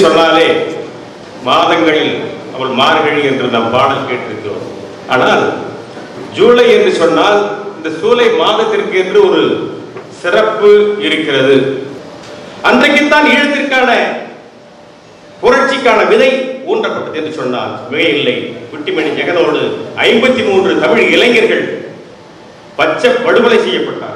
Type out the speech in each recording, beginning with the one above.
சொன்னாலே மாதங்களில் அவள் மார்கழி என்று நாம் பாடல் கேட்டிருக்கிறோம் ஆனால் ஜூலை என்று சொன்னால் இந்த சூலை மாதத்திற்கு என்று ஒரு சிறப்பு இருக்கிறது அன்றைக்குத்தான் ஈழத்திற்கான புரட்சிக்கான விதை ஊன்றப்பட்டது என்று சொன்னால் மிகையில்லை குட்டிமணி ஜெகனோடு ஐம்பத்தி மூன்று தமிழ் இளைஞர்கள் பச்சை படுகொலை செய்யப்பட்டார்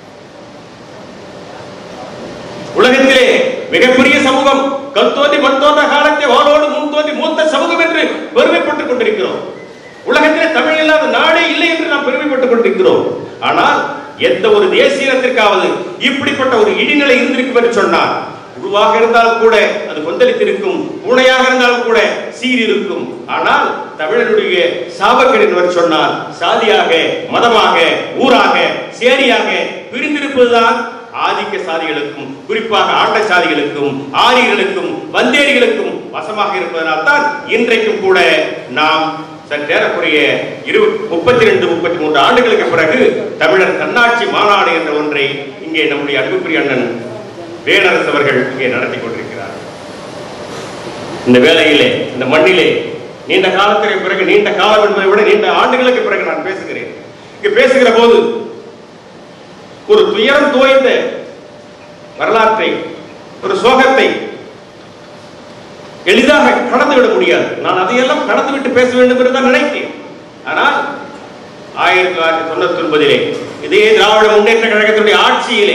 உலகத்திலே மிகப்பெரிய சமூகம் கல் தோன்றி மண் தோன்ற காலத்தை வாளோடு முன் தோன்றி மூத்த சமூகம் என்று பெருமைப்பட்டுக் கொண்டிருக்கிறோம் உலகத்திலே தமிழ் இல்லாத நாடே இல்லை என்று நாம் பெருமைப்பட்டுக் கொண்டிருக்கிறோம் ஆனால் எந்த ஒரு தேசியத்திற்காவது இப்படிப்பட்ட ஒரு இடிநிலை இருந்திருக்கும் என்று சொன்னார் உருவாக இருந்தாலும் கூட அது கொந்தளித்திருக்கும் பூனையாக இருந்தாலும் கூட சீர் இருக்கும் ஆனால் தமிழனுடைய சாபக்கேடு என்று சொன்னால் சாதியாக மதமாக ஊராக சேரியாக பிரிந்திருப்பதுதான் ஆதிக்க சாதிகளுக்கும் குறிப்பாக ஆண்ட சாதிகளுக்கும் ஆரியர்களுக்கும் வந்தேரிகளுக்கும் வசமாக இருப்பதனால் தான் இன்றைக்கும் கூட நாம் சற்றேறக்குறைய இரு முப்பத்தி ரெண்டு முப்பத்தி மூன்று ஆண்டுகளுக்கு பிறகு தமிழர் தன்னாட்சி மாநாடு என்ற ஒன்றை இங்கே நம்முடைய அன்புக்குரிய அண்ணன் வேலரசு அவர்கள் இங்கே நடத்தி கொண்டிருக்கிறார் இந்த வேளையிலே இந்த மண்ணிலே நீண்ட காலத்திற்கு பிறகு நீண்ட காலம் என்பதை விட நீண்ட ஆண்டுகளுக்கு பிறகு நான் பேசுகிறேன் இங்கு பேசுகிற போது ஒரு துயரம் தோய்ந்த வரலாற்றை ஒரு சோகத்தை எளிதாக கடந்துவிட முடியாது நான் அதையெல்லாம் கடந்துவிட்டு பேச வேண்டும் என்று தான் நினைத்தேன் ஆனால் ஆயிரத்தி தொள்ளாயிரத்தி தொண்ணூத்தி ஒன்பதிலே இதே திராவிட முன்னேற்ற கழகத்தினுடைய ஆட்சியிலே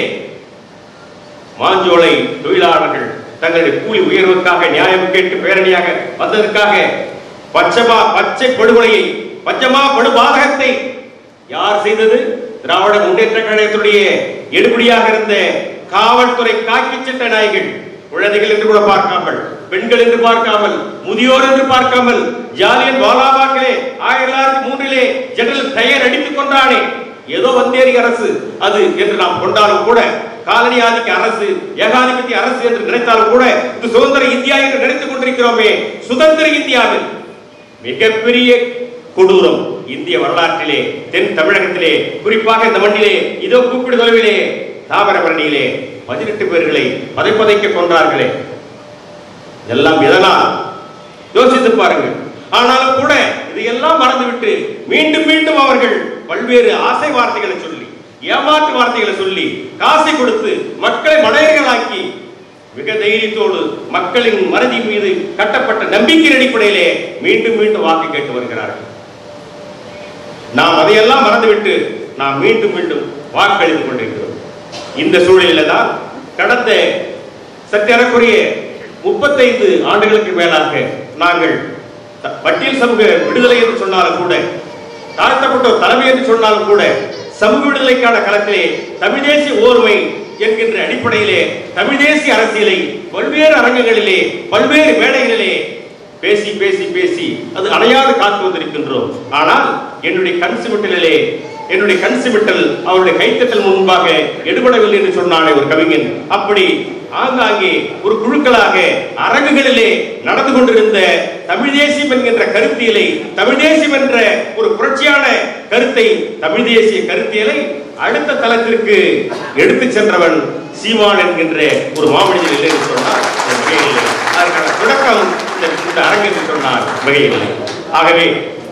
மாஞ்சோலை தொழிலாளர்கள் தங்களுடைய கூலி உயர்வுக்காக நியாயம் கேட்டு பேரணியாக வந்ததற்காக பச்சமா பச்சை படுகொலையை பச்சமா படுபாதகத்தை யார் செய்தது திராவிட முன்னேற்ற கழகத்துடைய எடுபடியாக இருந்த காவல்துறை காக்கி சட்ட நாய்கள் குழந்தைகள் என்று கூட பார்க்காமல் பெண்கள் என்று பார்க்காமல் முதியோர் என்று பார்க்காமல் ஜாலியன் வாலாபாக்கிலே ஆயிரத்தி தொள்ளாயிரத்தி மூன்றிலே ஜெனரல் டயர் அடித்துக் கொண்டானே ஏதோ வந்தேரி அரசு அது என்று நாம் கொண்டாலும் கூட காலனி ஆதிக்க அரசு ஏகாதிபத்திய அரசு என்று நினைத்தாலும் கூட இது சுதந்திர இந்தியா என்று நினைத்துக் கொண்டிருக்கிறோமே சுதந்திர இந்தியாவில் மிகப்பெரிய கொடூரம் இந்திய வரலாற்றிலே தென் தமிழகத்திலே குறிப்பாக இந்த மண்ணிலே இதோ கூப்பிடு தொலைவிலே தாமிரபரணியிலே பதினெட்டு பேர்களை பதைப்பதைக்க கொன்றார்களே எல்லாம் எதனால் யோசித்து பாருங்கள் ஆனாலும் கூட இதையெல்லாம் மறந்துவிட்டு மீண்டும் மீண்டும் அவர்கள் பல்வேறு ஆசை வார்த்தைகளை சொல்லி ஏமாற்று வார்த்தைகளை சொல்லி காசை கொடுத்து மக்களை மடையர்களாக்கி மிக தைரியத்தோடு மக்களின் மனதி மீது கட்டப்பட்ட நம்பிக்கையின் அடிப்படையிலே மீண்டும் மீண்டும் வாக்கு கேட்டு வருகிறார்கள் நாம் அதையெல்லாம் மறந்துவிட்டு நாம் மீண்டும் மீண்டும் வாக்களித்துக் கொண்டிருக்கிறோம் இந்த சூழலில தான் கடந்த சற்றேறக்குரிய முப்பத்தைந்து ஆண்டுகளுக்கு மேலாக நாங்கள் த- பட்டியல் சமூக விடுதலை என்று சொன்னாலும் கூட தாழ்த்தப்பட்ட ஒரு தலைமை என்று சொன்னாலும் கூட சமூக விடுதலைக்கான களத்திலே தமிழ் தேசிய ஓர்மை என்கின்ற அடிப்படையிலே தமிழ் தேசிய அரசியலை பல்வேறு அரங்கங்களிலே பல்வேறு மேடைகளிலே பேசி பேசி பேசி அது அணையாது காத்து வந்திருக்கின்றோம் ஆனால் என்னுடைய கண் சிமிட்டலிலே என்னுடைய கண் சிமிட்டல் அவருடைய கைத்தட்டல் முன்பாக எடுபடவில்லை என்று சொன்னானே ஒரு கவிஞன் அப்படி ஆங்காங்கே ஒரு குழுக்களாக அரங்குகளிலே நடந்து கொண்டிருந்த தமிழ் தேசியம் என்கின்ற கருத்தியலை தமிழ் தேசியம் என்ற ஒரு புரட்சியான கருத்தை தமிழ் தேசிய கருத்தியலை அடுத்த தளத்திற்கு எடுத்துச் சென்றவன் சீமான் என்கின்ற ஒரு மாமனிதன் இல்லை என்று சொன்னார் அது மிகையில்லை அதற்கான தொடக்கம் இந்த இந்த அரங்கு என்று சொன்னார் மிகையில்லை ஆகவே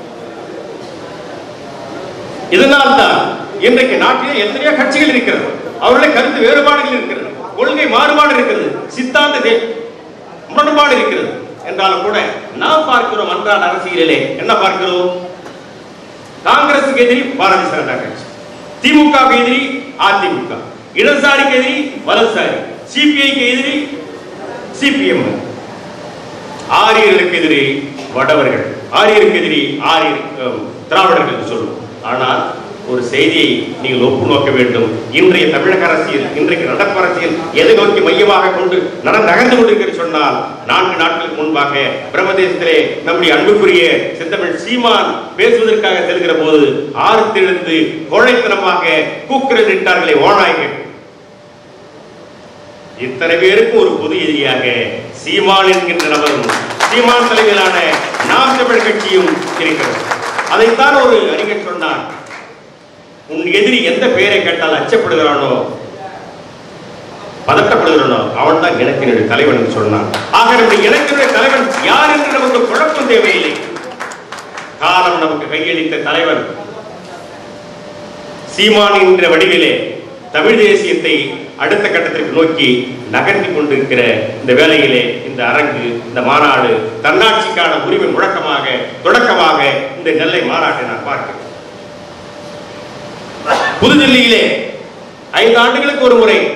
இதனால் தான் இன்றைக்கு நாட்டிலே எத்தனையோ கட்சிகள் இருக்கிறது அவருடைய கருத்து வேறுபாடுகள் இருக்கிறது கொள்கை மாறுபாடு இருக்கிறது சித்தாந்த தே- முரண்பாடு இருக்கிறது என்றாலும் கூட நாம் பார்க்கிறோம் அன்றாட அரசியலிலே என்ன பார்க்கிறோம் காங்கிரசுக்கு எதிரி பாரதிய ஜனதா கட்சி திமுக க்கு எதிரி அதிமுக இடதுசாரிக்கு எதிரி வலதுசாரி சிபிஐக்கு எதிரி சிபிஎம் ஆரியர்களுக்கு எதிரி வடவர்கள் ஆரியருக்கு எதிரி ஆரியர் அஹ், திராவிடர்கள் என்று சொல்லும் ஆனால் ஒரு செய்தியை நீங்கள் ஒப்பு நோக்க வேண்டும் இன்றைய தமிழக அரசியல் இன்றைக்கு நடப்பு அரசியல் எதை நோக்கி மையமாக கொண்டு நட நகர்ந்து கொண்டிருக்கிறது சொன்னால் நான்கு நாட்களுக்கு முன்பாக பிரம்மதேசத்திலே நம்முடைய அன்புக்குரிய செந்தமிழ் சீமான் பேசுவதற்காக செல்கிற போது ஆறுத்தெழுந்து கோழைத்தனமாக கூக்குரல் இட்டார்களே ஓநாய்கள் இத்தனை பேருக்கு ஒரு பொது எதிரியாக சீமான் என்கின்ற நபரும் சீமான் தலைமையிலான நாம் தமிழ் கட்சியும் இருக்கிறது அதைத்தான் ஒரு அறிஞர் சொன்னார் உன் எதிரி எந்த பெயரை கேட்டால் அச்சப்படுகிறானோ பதட்டப்படுகிறனோ அவன் தான் இனத்தினுடைய தலைவன் என்று சொன்னான் ஆக நம்முடைய இனத்தினுடைய தலைவன் யார் என்று நமக்கு குழப்பம் தேவையில்லை காலம் நமக்கு கையளித்த தலைவன் சீமான் என்ற வடிவிலே தமிழ் தேசியத்தை அடுத்த கட்டத்திற்கு நோக்கி நகர்த்தி கொண்டிருக்கிற இந்த வேளையிலே இந்த அரங்கு இந்த மாநாடு தன்னாட்சிக்கான உரிமை முழக்கமாக தொடக்கமாக இந்த நெல்லை மாநாட்டை நான் பார்க்கிறேன் புதுதில்லியிலே ஐந்து ஆண்டுகளுக்கு ஒரு முறை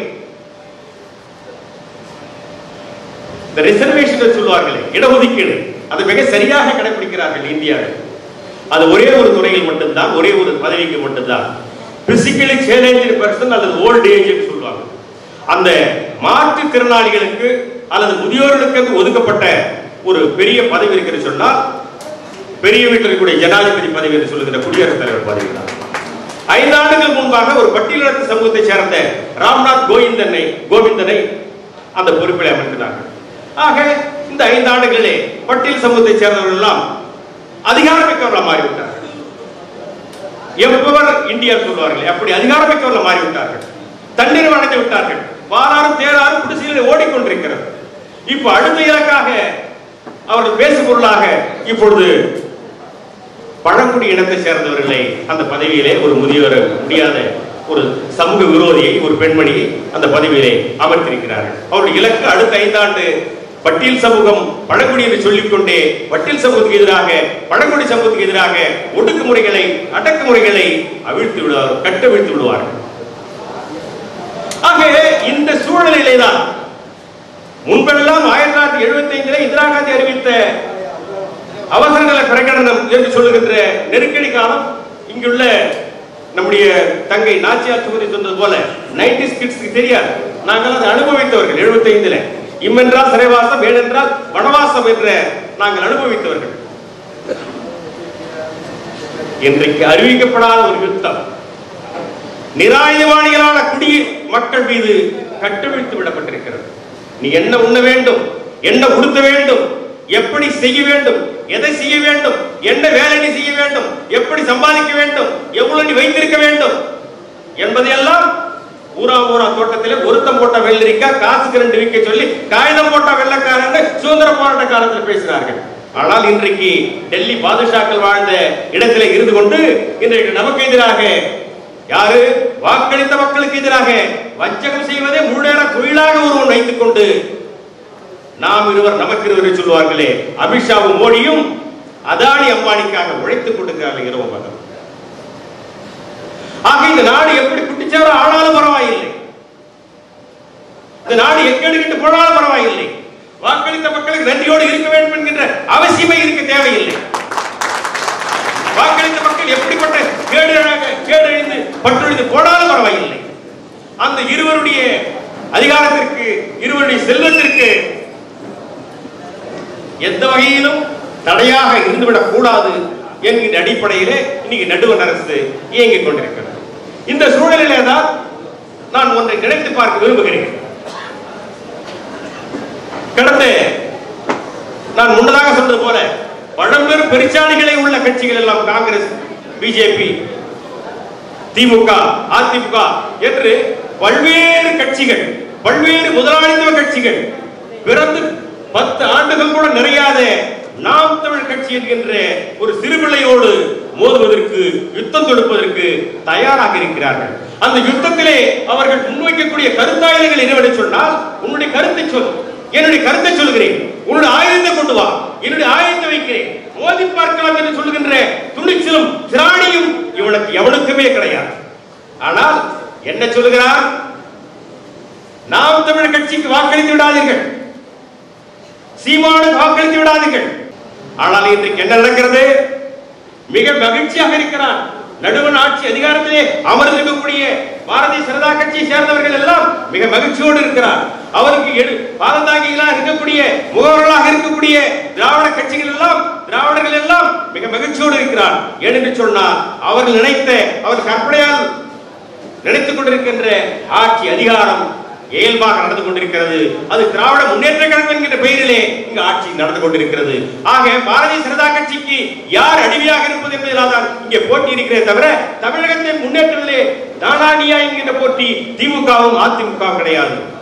இந்த ரிசர்வேஷன் சொல்வார்களே இடஒதுக்கீடு அது மிக சரியாக கடைபிடிக்கிறார்கள் இந்தியாவில் அது ஒரே ஒரு துறையில் மட்டும்தான் ஒரே ஒரு பதவிக்கு மட்டும்தான் பிசிக்கலி சேலஞ்சு பர்சன் அல்லது ஓல்ட் ஏஜ் சொல்லுவாங்க அந்த மாற்றுத்திறனாளிகளுக்கு அல்லது முதியோர்களுக்கு ஒதுக்கப்பட்ட ஒரு பெரிய பதவி இருக்கிறது சொன்னால் பெரிய வீட்டில் இருக்கக்கூடிய ஜனாதிபதி பதவி என்று சொல்லுகிற குடியரசுத் தலைவர் பதவி தான் ஐந்து ஆண்டுகள் முன்பாக ஒரு பட்டியலினத்த சமூகத்தை சேர்ந்த ராம்நாத் கோவிந்தனை கோவிந்தனை அந்த பொறுப்பில் அமர்த்தினார்கள் ஆக இந்த ஐந்து ஆண்டுகளிலே பட்டியல் சமூகத்தை சேர்ந்தவர்கள் எல்லாம் அதிகாரமிக்கவர்களாக மாறிவிட்டார்கள் எப்பவர் இந்தியா சொல்வார்கள் அப்படி அதிகாரமிக்கவர்கள் மாறிவிட்டார்கள் தண்ணீர் அடைந்து விட்டார்கள் வாராரும் தேராரும் குடிசையில் ஓடிக்கொண்டிருக்கிறது இப்ப அடுத்த இலக்காக அவர்கள் பேசு பொருளாக இப்பொழுது பழங்குடி இனத்தை சேர்ந்தவர்களை அந்த பதவியிலே ஒரு முதியவர் முடியாத ஒரு சமூக விரோதியை ஒரு பெண்மணியை அந்த பதவியிலே அமர்த்திருக்கிறார்கள் அவருடைய இலக்கு அடுத்த ஐந்தாண்டு பட்டியல் சமூகம் பழங்குடி என்று சொல்லிக்கொண்டே பட்டியல் சமூகத்துக்கு எதிராக பழங்குடி சமூகத்துக்கு எதிராக ஒடுக்குமுறைகளை அடக்குமுறைகளை அவிழ்த்து விடுவார் கட்டவிழ்த்து விடுவார்கள் ஆக இந்த சூழ்நிலையிலே தான் முன்பெல்லாம் ஆயிரத்தி தொள்ளாயிரத்தி எழுபத்தி ஐந்துல இந்திரா காந்தி அறிவித்த அவசர நிலை பிரகடனம் என்று சொல்லுகின்ற நெருக்கடி காலம் இங்குள்ள நம்முடைய தங்கை நாச்சியார் சுமதி சொன்னது போல நைன்டி கிட்ஸ்க்கு தெரியாது நாங்கள் அதை அனுபவித்தவர்கள் எழுபத்தி ஐந்துல இம்மென்றால் சிறைவாசம் ஏனென்றால் வனவாசம் என்ற நாங்கள் அனுபவித்தவர்கள் இன்றைக்கு அறிவிக்கப்படாத ஒரு யுத்தம் நிராயுதவாணிகளான குடி மக்கள் மீது கட்டவிழ்த்து விடப்பட்டிருக்கிறது நீ என்ன உண்ண வேண்டும் என்ன உடுத்த வேண்டும் எப்படி செய்ய வேண்டும் எதை செய்ய வேண்டும் என்ன வேலை நீ செய்ய வேண்டும் எப்படி சம்பாதிக்க வேண்டும் எவ்வளவு நீ வைத்திருக்க வேண்டும் என்பதையெல்லாம் ஊரா ஊரா தோட்டத்திலே ஒருத்தம் போட்ட வெள்ளரிக்கா காசுக்கு ரெண்டு விற்க சொல்லி காகிதம் போட்ட வெள்ளக்காரன் சுதந்திர போராட்ட காலத்தில் பேசினார்கள் ஆனால் இன்றைக்கு டெல்லி பாதுஷாக்கள் வாழ்ந்த இடத்திலே இருந்து கொண்டு இன்றைக்கு நமக்கு எதிராக யாரு வாக்களித்த மக்களுக்கு எதிராக வஞ்சகம் செய்வதே முழுநேர தொழிலாக ஒருவன் வைத்துக் கொண்டு நாம் இருவர் நமக்கு இருவரை சொல்வார்களே அமித்ஷாவும் மோடியும் அதானி அம்பானிக்காக உழைத்துக் கொண்டிருக்கிறார்கள் இரவு பகல் ஆக இந்த நாடு எப்படி குட்டிச்சாரோ ஆனாலும் பரவாயில்லை இந்த நாடு எங்கெடுக்கிட்டு போனாலும் பரவாயில்லை வாக்களித்த மக்களுக்கு நன்றியோடு இருக்க வேண்டும் என்கின்ற அவசியமே இருக்க தேவையில்லை வாக்களித்த மக்கள் எப்படிப்பட்ட கேடு கேடழிந்து பற்றொழிந்து போனாலும் பரவாயில்லை அந்த இருவருடைய அதிகாரத்திற்கு இருவருடைய செல்வத்திற்கு எந்த வகையிலும் தடையாக இருந்துவிடக் கூடாது என்கின்ற அடிப்படையிலே இன்னைக்கு நடுவண் அரசு இயங்கிக் கொண்டிருக்கிறது இந்த சூழலிலே தான் நான் ஒன்றை நினைத்து பார்க்க விரும்புகிறேன் கடந்த நான் முன்னதாக சொன்னது போல பழம்பெரும் பெருச்சாளிகளே உள்ள கட்சிகள் எல்லாம் காங்கிரஸ் பிஜேபி திமுக அதிமுக என்று பல்வேறு கட்சிகள் பல்வேறு முதலாளித்துவ கட்சிகள் பிறந்து பத்து ஆண்டுகள் கூட நிறையாத நாம் தமிழ் கட்சி என்கின்ற ஒரு சிறுபிள்ளையோடு மோதுவதற்கு யுத்தம் தொடுப்பதற்கு தயாராக இருக்கிறார்கள் அந்த யுத்தத்திலே அவர்கள் முன்வைக்கக்கூடிய கருத்தாயுதங்கள் என்னவென்று சொன்னால் உன்னுடைய கருத்தை சொல் என்னுடைய கருத்தை சொல்கிறேன் உன்னுடைய ஆயுதத்தை கொண்டு வா என்னுடைய ஆயுதத்தை வைக்கிறேன் மோதி பார்க்கலாம் என்று சொல்லுகின்ற துணிச்சலும் திராணியும் இவனுக்கு எவனுக்குமே கிடையாது ஆனால் என்ன சொல்லுகிறார் நாம் தமிழ் கட்சிக்கு வாக்களித்து விடாதீர்கள் சீமானுக்கு வாக்களித்து விடாதீர்கள் ஆனால் இன்றைக்கு என்ன நடக்கிறது மிக மகிழ்ச்சியாக இருக்கிறான் நடுவன் ஆட்சி அதிகாரத்திலே அமர்ந்திருக்கக்கூடிய பாரதிய ஜனதா கட்சியை சேர்ந்தவர்கள் எல்லாம் மிக மகிழ்ச்சியோடு இருக்கிறார் அவருக்கு எடு பாதந்தாங்கிகளாக இருக்கக்கூடிய முகவர்களாக இருக்கக்கூடிய திராவிட கட்சிகள் எல்லாம் திராவிடர்கள் எல்லாம் மிக மகிழ்ச்சியோடு இருக்கிறார் ஏனென்று சொன்னால் அவர்கள் நினைத்த அவர் கற்பனையால் நினைத்துக் கொண்டிருக்கின்ற ஆட்சி அதிகாரம் இயல்பாக நடந்து கொண்டிருக்கிறது அது திராவிட முன்னேற்ற கழகம் என்கின்ற பெயரிலே இங்கு ஆட்சி நடந்து கொண்டிருக்கிறது ஆக பாரதிய ஜனதா கட்சிக்கு யார் அடிமையாக இருப்பது என்பதில் தான் இங்கே போட்டி இருக்கிறதே தவிர தமிழகத்தின் முன்னேற்றத்திலே தானானியா என்கின்ற போட்டி திமுகவும் அதிமுகவும் கிடையாது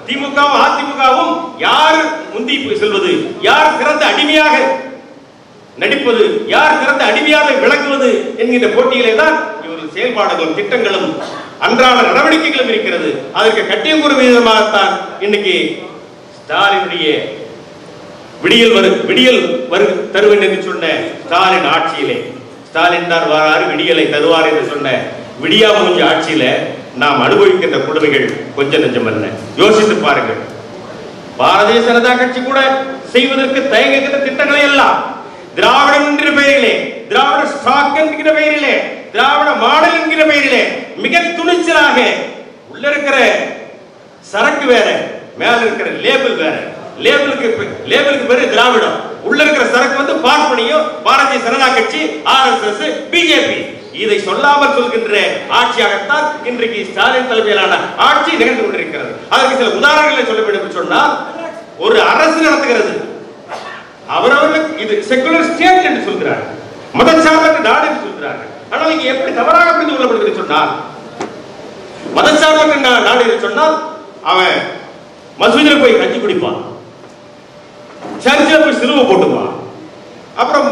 திமுகவும் அதிமுகவும் யார் முந்தி செல்வது யார் சிறந்த அடிமையாக நடிப்பது யார் சிறந்த அடிமையாக விளக்குவது என்கின்ற போட்டியிலே தான் இவர்கள் செயல்பாடுகளும் திட்டங்களும் அன்றாட நடவடிக்கைகளும் இருக்கிறது அதற்கு கட்டியம் கூறும் விதமாகத்தான் இன்னைக்கு ஸ்டாலினுடைய விடியல் வரு விடியல் வரு தருவேன் என்று சொன்ன ஸ்டாலின் ஆட்சியிலே ஸ்டாலின் தான் வராரு விடியலை தருவார் என்று சொன்ன விடியா மூஞ்சி ஆட்சியில நாம் அனுபவிக்கின்ற கொடுமைகள் கொஞ்ச நெஞ்சம் அல்ல யோசித்து பாருங்கள் பாரதிய ஜனதா கட்சி கூட செய்வதற்கு தயங்குகின்ற திட்டங்களை எல்லாம் திராவிடம் என்கிற பெயரிலே திராவிட ஸ்டாக் என்கிற பெயரிலே திராவிட மாடல் என்கிற பெயரிலே மிக துணிச்சலாக உள்ள இருக்கிற சரக்கு வேற மேல இருக்கிற லேபிள் வேற லேபிளுக்கு பே- லேபிளுக்கு பேரு திராவிடம் உள்ள இருக்கிற சரக்கு வந்து பார்ப்பனியும் பாரதிய ஜனதா கட்சி ஆர்எஸ்எஸ் பிஜேபி இதை சொல்லாமல் சொல்கின்ற ஆட்சியாகத்தான் இன்றைக்கு ஸ்டாலின் தலைமையிலான ஆட்சி நிகழ்ந்து கொண்டிருக்கிறது அதற்கு சில உதாரணங்களை சொல்ல வேண்டும் என்று சொன்னால் ஒரு அரசு நடத்துகிறது அவரவர்களுக்கு இது செக்குலர் ஸ்டேட் என்று சொல்கிறார் மதச்சார்பற்ற நாடு என்று சொல்கிறார்கள் ஆனால் இங்க எப்படி தவறாக புரிந்து கொள்ளப்படுகிறது என்று சொன்னால் மதச்சார்பற்ற நா- நாடு என்று சொன்னால் அவன் மசூதியில் போய் கஞ்சி குடிப்பான் சர்ச்சில் போய் சிலுவை போட்டுப்பான் அப்புறம்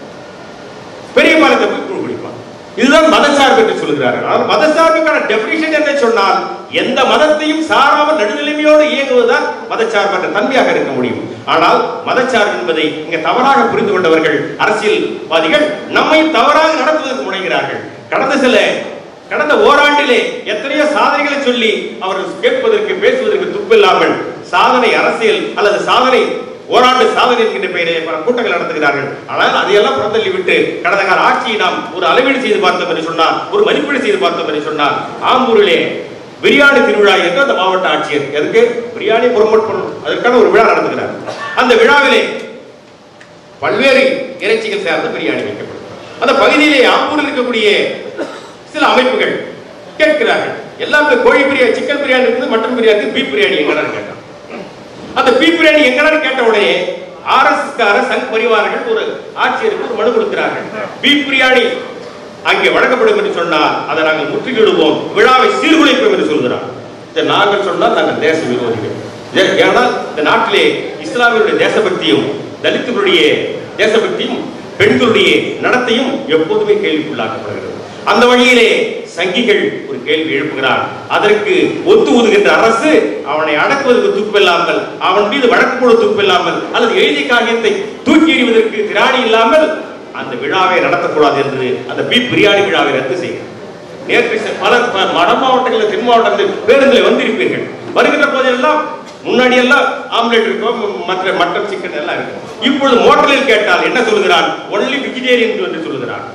பெரிய பாலத்தை போய் கூழ் குடிப்பான் இதுதான் மதச்சார்பு என்று சொல்கிறார்கள் ஆனால் மதச்சார்புக்கான டெபினிஷன் என்ன சொன்னால் எந்த மதத்தையும் சாராமல் நடுநிலைமையோடு இயங்குவதுதான் மதச்சார்பற்ற தன்மையாக இருக்க முடியும் ஆனால் மதச்சார்பு என்பதை இங்க தவறாக புரிந்து கொண்டவர்கள் அரசியல்வாதிகள் நம்மை தவறாக நடத்துவதற்கு முனைகிறார்கள் கடந்த சில கடந்த ஓராண்டிலே எத்தனையோ சாதனைகளை சொல்லி அவர்கள் கேட்பதற்கு பேசுவதற்கு துப்பில்லாமல் சாதனை அரசியல் அல்லது சாதனை ஓராண்டு சாதனை என்கின்ற பெயரில் பல கூட்டங்கள் நடத்துகிறார்கள் ஆனால் அதையெல்லாம் புறந்தள்ளி விட்டு கடந்த கால ஆட்சியை நாம் ஒரு அளவீடு செய்து பார்த்தோம் என்று சொன்னால் ஒரு மதிப்பீடு செய்து பார்த்தோம் என்று சொன்னால் ஆம்பூரிலே பிரியாணி திருவிழா என்று அந்த மாவட்ட ஆட்சியர் எதுக்கு பிரியாணி ப்ரொமோட் பண்ணணும் அதற்கான ஒரு விழா நடத்துகிறார் அந்த விழாவிலே பல்வேறு இறைச்சிகள் சேர்ந்த பிரியாணி வைக்கப்படும் அந்த பகுதியிலே ஆம்பூரில் இருக்கக்கூடிய சில அமைப்புகள் கேட்கிறார்கள் எல்லாமே கோழி பிரியாணி சிக்கன் பிரியாணி இருக்குது மட்டன் பிரியாணி இருக்குது பீப் பிரியாணி எங்கடான்னு கேட்டான் அந்த பீப் பிரியாணி எங்கடான்னு கேட்ட உடனே ஆர்எஸ்எஸ் கார சங் பரிவாரர்கள் ஒரு ஆட்சியருக்கு ஒரு மனு கொடுக்கிறார்கள் பீப் பிரியாணி அங்கே வழங்கப்படும் என்று சொன்னால் அதை நாங்கள் முற்றுகையிடுவோம் விழாவை சீர்குலைப்போம் என்று சொல்கிறார் இதை நாங்கள் சொன்னால் நாங்கள் தேச விரோதிகள் ஏ- ஏனால் இந்த நாட்டிலே இஸ்லாமியருடைய தேசபக்தியும் தலித்துகளுடைய தேசபக்தியும் பெண்களுடைய நடத்தையும் எப்போதுமே கேள்விக்குள்ளாக்கப்படுகிறது அந்த வழியிலே சங்கிகள் ஒரு கேள்வி எழுப்புகிறார் அதற்கு ஒத்து ஊதுகின்ற அரசு அவனை அடக்குவதற்கு துப்பில்லாமல் அவன் மீது வழக்கு போட துப்பில்லாமல் அல்லது எழுதி காகியத்தை தூக்கி எறிவதற்கு திராணி இல்லாமல் அந்த விழாவை நடத்தக்கூடாது என்று அந்த பி பிரியாணி விழாவை ரத்து செய்கிறார் நேற்று செ- பல ப- வட மாவட்டங்களில் தென் மாவட்டங்களில் பேருந்தில் வந்திருப்பீர்கள் வருகின்ற போதெல்லாம் முன்னாடி எல்லாம் ஆம்லெட் இருக்கும் மற்ற மட்டன் சிக்கன் எல்லாம் இருக்கும் இப்பொழுது மோட்டலில் கேட்டால் என்ன சொல்கிறான் ஒன்லி வெஜிடேரியன் என்று சொல்கிறான்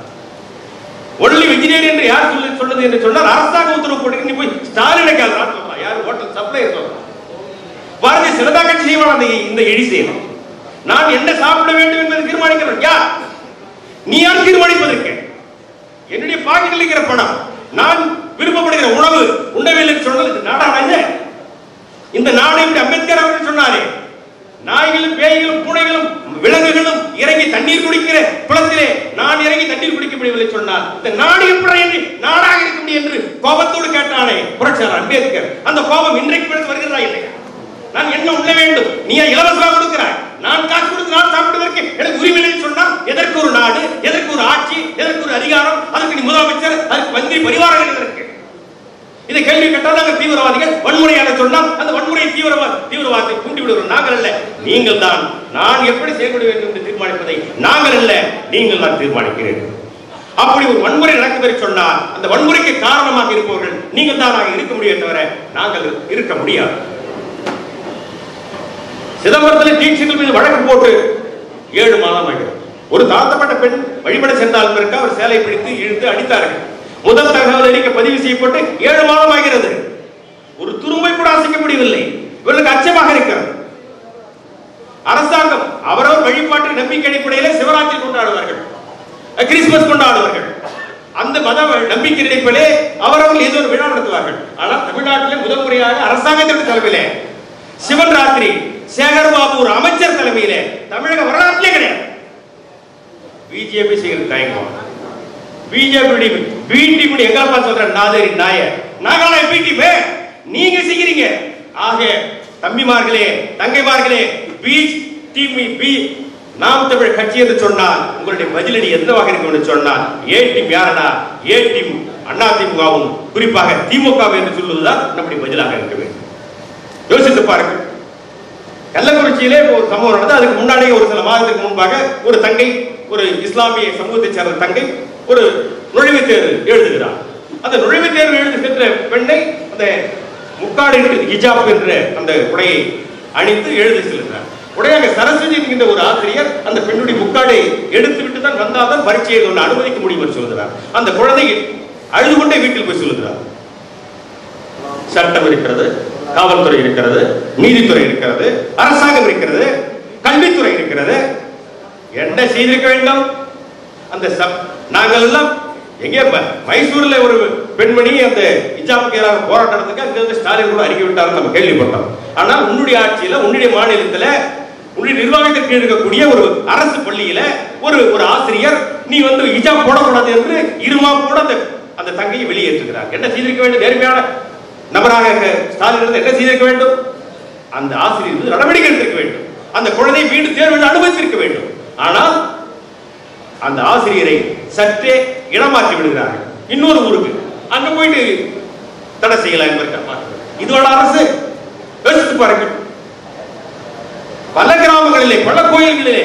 ஒன்லி வெஜிடேரியன் என்று யார் சொல்லி சொல்லுது என்று சொன்னால் அரசாங்க உத்தரவு போட்டு நீ போய் ஸ்டாலினை கேள்றான் சொல்றான் யார் ஹோட்டல் சப்ளையர் சொல்றான் பாரதிய ஜனதா கட்சி செய்வான் அந்த இந்த இழி செய்யணும் நான் என்ன சாப்பிட வேண்டும் என்பதை தீர்மானிக்கிறேன் யார் நீ யார் தீர்மானிப்பதற்கு என்னுடைய பாக்கெட்டில் இருக்கிற பணம் நான் விருப்பப்படுகிற உணவு உண்ணவில்லை என்று சொன்னது இந்த நாடா இது? இந்த நாடு இப்படி அம்பேத்கர் அவர்கள் சொன்னாரே நாய்களும் பேய்களும் பூனைகளும் விலங்குகளும் இறங்கி தண்ணீர் குடிக்கிற குளத்திலே நான் இறங்கி தண்ணீர் குடிக்க முடியவில்லை சொன்னார் இந்த நாடு எப்படி என்று நாடாக இருக்க முடியும் என்று கோபத்தோடு கேட்டானே புரட்சியாளர் அம்பேத்கர் அந்த கோபம் இன்றைக்கு பிறகு வருகிறதா இல்லையா நான் என்ன உண்ண வேண்டும் நீ ஏன் இலவசமாக கொடுக்கிறாய் நான் காசு கொடுத்து நான் சாப்பிடுவதற்கு எனக்கு உரிமை இல்லை சொன்னால் எதற்கு ஒரு நாடு எதற்கு ஒரு ஆட்சி எதற்கு ஒரு அதிகாரம் அதுக்கு நீ முதலமைச்சர் அதுக்கு மந்திரி பரிவாரங்கள் எதற்கு இதை கேள்வி கேட்டால் நாங்கள் தீவிரவாதிகள் வன்முறையாக சொன்னால் அந்த வன்முறையை தீவிரவாத தீவிரவாதத்தை தூண்டி விடுகிறோம் நாங்கள் அல்ல நீங்கள் தான் நான் எப்படி செயல்பட வேண்டும் என்று தீர்மானிப்பதை நாங்கள் அல்ல நீங்கள் தான் தீர்மானிக்கிறீர்கள் அப்படி ஒரு வன்முறை நடக்கும் என்று சொன்னால் அந்த வன்முறைக்கு காரணமாக இருப்பவர்கள் நீங்கள் தானாக இருக்க முடியும் தவிர நாங்கள் இருக்க முடியாது சிதம்பரத்தில் தீட்சிதர் மீது வழக்கு போட்டு ஏழு மாதம் ஆகிறது ஒரு தாழ்த்தப்பட்ட பெண் வழிபட சென்றால் பிறகு அவர் சேலை பிடித்து இழுத்து அடித்தார்கள் முதல் தகவல் அறிக்கை பதிவு செய்யப்பட்டு ஏழு மாதம் ஆகிறது ஒரு துரும்பை கூட அசைக்க முடியவில்லை இவர்களுக்கு அச்சமாக இருக்கிறது அரசாங்கம் அவரவர் வழிபாட்டு நம்பிக்கை அடிப்படையில் சிவராத்திரி கொண்டாடுவார்கள் கிறிஸ்துமஸ் கொண்டாடுவார்கள் அந்த மத நம்பிக்கை அடிப்படையிலே அவரவர்கள் ஏதோ ஒரு விழா நடத்துவார்கள் ஆனால் தமிழ்நாட்டிலே முதல் முறையாக அரசாங்கத்தின் தலைமையிலே சிவன் ராத்திரி சேகர் பாபு ஒரு அமைச்சர் தலைமையிலே தமிழக வரலாற்றிலே கிடையாது பிஜேபி செய்கிறது தயங்குவாங்க பிஜேபி பிடிபி எங்கப்பா சொல்ற நாதரி நாய நாங்களா பிடிபி நீங்க செய்கிறீங்க ஆக தம்பிமார்களே தங்கைமார்களே B team B Naam Tamil கட்சி என்று சொன்னால் உங்களுடைய பதிலடி எந்தவாக இருக்கும் என்று சொன்னால் ஏ டீம் யாரடா ஏ டீம் அண்ணா திமுகவும் குறிப்பாக திமுக என்று சொல்வதுதான் நம்முடைய பதிலாக இருக்க வேண்டும் யோசித்து பாருங்கள் கள்ளக்குறிச்சியிலே ஒரு சம்பவம் நடந்தது அதுக்கு முன்னாடியே ஒரு சில மாதத்துக்கு முன்பாக ஒரு தங்கை ஒரு இஸ்லாமிய சமூகத்தைச் சேர்ந்த தங்கை ஒரு நுழைவுத் தேர்வு எழுதுகிறார் அந்த நுழைவுத் தேர்வு எழுதி சென்ற பெண்ணை அந்த முக்காடு ஹிஜாப் என்ற அந்த உடையை அணிந்து எழுதி செல்கிறார் உடையாக சரஸ்வதி என்கின்ற ஒரு ஆசிரியர் அந்த பெண்ணுடைய முக்காடை எடுத்து விட்டு தான் வந்தால்தான் பரீட்சை எழுத அனுமதிக்க முடியும் என்று சொல்கிறார் அந்த குழந்தை அழுது கொண்டே வீட்டில் போய் சொல்லுகிறார் சட்டம் இருக்கிறது காவல்துறை இருக்கிறது நீதித்துறை இருக்கிறது அரசாங்கம் இருக்கிறது கல்வித்துறை இருக்கிறது என்ன செய்திருக்க வேண்டும் அந்த சப் நாங்கள் எல்லாம் எங்கே ம- மைசூர்ல ஒரு பெண்மணி அந்த இஜாப்புக்கு எதிராக போராட்டத்துக்கு அங்க இருந்து ஸ்டாலின் கூட அறிக்கை விட்டார் நம்ம கேள்விப்பட்டோம் ஆனால் உன்னுடைய ஆட்சியில உன்னுடைய மாநிலத்துல உன்னுடைய நிர்வாகத்திற்கு இருக்கக்கூடிய ஒரு அரசு பள்ளியில ஒரு ஒரு ஆசிரியர் நீ வந்து இஜாப் போடக்கூடாது என்று இருமா கூட அந்த அந்த தங்கையை வெளியேற்றுகிறார் என்ன செய்திருக்க வேண்டும் நேர்மையான நபராக ஸ்டாலின் இருந்து என்ன செய்திருக்க வேண்டும் அந்த ஆசிரியர் மீது நடவடிக்கை எடுத்திருக்க வேண்டும் அந்த குழந்தை மீண்டும் தேர்வில் அனுமதித்திருக்க வேண்டும் ஆனால் அந்த ஆசிரியரை சற்றே இடமாற்றி விடுகிறார்கள் இன்னொரு ஊருக்கு அங்க போயிட்டு தடை செய்யலாம் என்பதற்காக இதோட அரசு யோசித்து பாருங்கள் பல கிராமங்களிலே பல கோயில்களிலே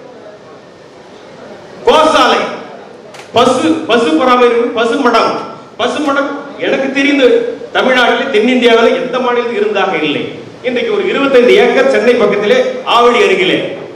கோசாலை பசு பசு பராமரிப்பு பசு மடம் பசு மடம் எனக்கு தெரிந்து தமிழ்நாட்டில் தென்னிந்தியாவில் எந்த மாநிலத்தில் இருந்தாக இல்லை இன்றைக்கு ஒரு 25 ஏக்கர் சென்னை பக்கத்திலே ஆவடி அருகிலே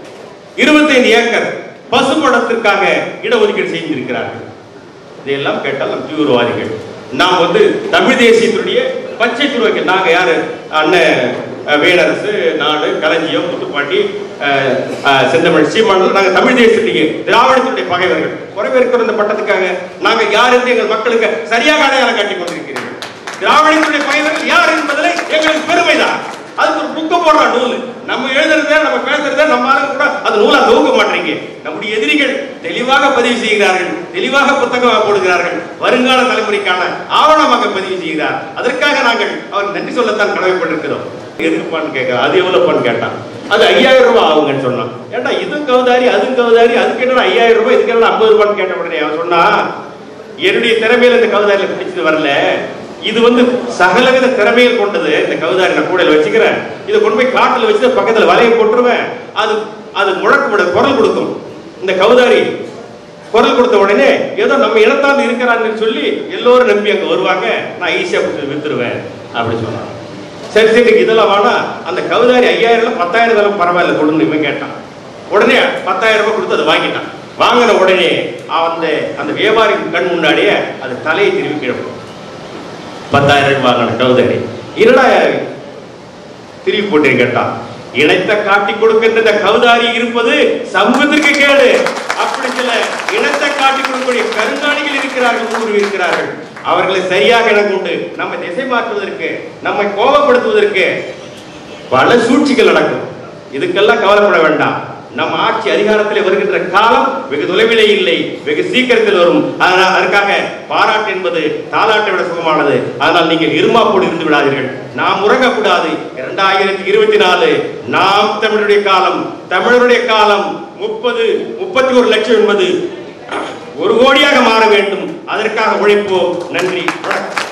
25 ஏக்கர் பசு மடத்திற்காக இடஒதுக்கீடு செய்திருக்கிறார்கள் இதையெல்லாம் கேட்டால் நம் தீவிரவாதிகள் நாம் வந்து தமிழ் தேசியத்தினுடைய பச்சை துருவைக்கு நாங்க யாரு அண்ணன் அஹ், வேலரசு நாடு களஞ்சியம் முத்துப்பாண்டி அஹ், அஹ், செந்தமிழ் சீமான் நாங்க தமிழ் தேசத்துடைய திராவிடத்தினுடைய பகைவர்கள் குறைவிருக்கிற இந்த பட்டத்துக்காக நாங்க யார் என்று எங்கள் மக்களுக்கு சரியாக அடையாளம் காட்டிக் கொண்டிருக்கிறீர்கள் திராவிடத்தினுடைய பகைவர்கள் யார் என்பதில் எங்களுக்கு பெருமைதான் அதுக்கு ஒரு புக்க போடுற நூல் நம்ம எழுதுறத நம்ம பேசுறத நம்ம ஆளுங்க கூட அந்த நூலா தொகுக்க மாட்டீங்க நம்முடைய எதிரிகள் தெளிவாக பதிவு செய்கிறார்கள் தெளிவாக புத்தகமாக போடுகிறார்கள் வருங்கால தலைமுறைக்கான ஆவணமாக பதிவு செய்கிறார் அதற்காக நாங்கள் அவர் நன்றி சொல்லத்தான் கடமைப்பட்டிருக்கிறோம் எதுக்குப்பான்னு கேட்க அது எவ்வளவுப்பான்னு கேட்டான் அது ஐயாயிரம் ரூபாய் ஆகுங்கன்னு சொன்னான் ஏன்டா இதுவும் கவுதாரி அதுவும் கவுதாரி அதுக்கு என்னடா ஐயாயிரம் ரூபாய் இதுக்கு என்னடா ஐம்பது ரூபான்னு கேட்ட உடனே அவன் சொன்னா என்னுடைய திறமையில இந்த கவுதாரியில பிடிச்சது வரல இது வந்து சகலவித திறமையில் கொண்டது இந்த கவுதாரி நான் கூடையில வச்சுக்கிறேன் இதை கொண்டு போய் காட்டுல வச்சு பக்கத்துல வலையை போட்டுருவேன் அது அது முழக்கு விட குரல் கொடுக்கும் இந்த கவுதாரி குரல் கொடுத்த உடனே ஏதோ நம்ம இனத்தான் இருக்கிறாங்கன்னு சொல்லி எல்லோரும் நம்பி அங்க வருவாங்க நான் ஈஸியா கொடுத்து வித்துருவேன் அப்படி சொன்னான் சரி சரி இதெல்லாம் வேணா அந்த கவுதாரி ஐயாயிரம் பத்தாயிரம் தரம் பரவாயில்ல கொடுன்னு இவன் கேட்டான் உடனே பத்தாயிரம் ரூபாய் கொடுத்து அதை வாங்கிட்டான் வாங்கின உடனே அந்த அந்த வியாபாரி கண் முன்னாடியே அது தலையை திரும்பி கீழே போடும். பத்தாயிரம் ரூபாய் வாங்கின கவுதாரி என்னடா திருப்பி போட்டு கேட்டான் இணைத்த காட்டி கொடுக்கின்ற இந்த கவுதாரி இருப்பது சமூகத்திற்கு கேடு அப்படி சில இனத்தை காட்டி கொடுக்கக்கூடிய கருங்காணிகள் இருக்கிறார்கள் ஊடுருவி இருக்கிறார்கள் அவர்களை சரியாக இடம் கொண்டு நம்மை திசை மாற்றுவதற்கு நம்மை கோபப்படுத்துவதற்கு பல சூழ்ச்சிகள் நடக்கும் இதுக்கெல்லாம் கவலைப்பட வேண்டாம் நம்ம ஆட்சி அதிகாரத்தில் வருகின்ற காலம் வெகு தொலைவிலே இல்லை வெகு சீக்கிரத்தில் வரும் அதனால் அதற்காக பாராட்டு என்பது தாலாட்டை விட சுகமானது அதனால் நீங்கள் இருமாப்போடு இருந்து விடாதீர்கள் நாம் உறங்கக்கூடாது இரண்டாயிரத்தி இருபத்தி நாலு நாம் தமிழருடைய காலம் தமிழருடைய காலம் முப்பது முப்பத்தி ஒரு லட்சம் என்பது ஒரு கோடியாக மாற வேண்டும் அதற்காக உழைப்போம் நன்றி வணக்கம்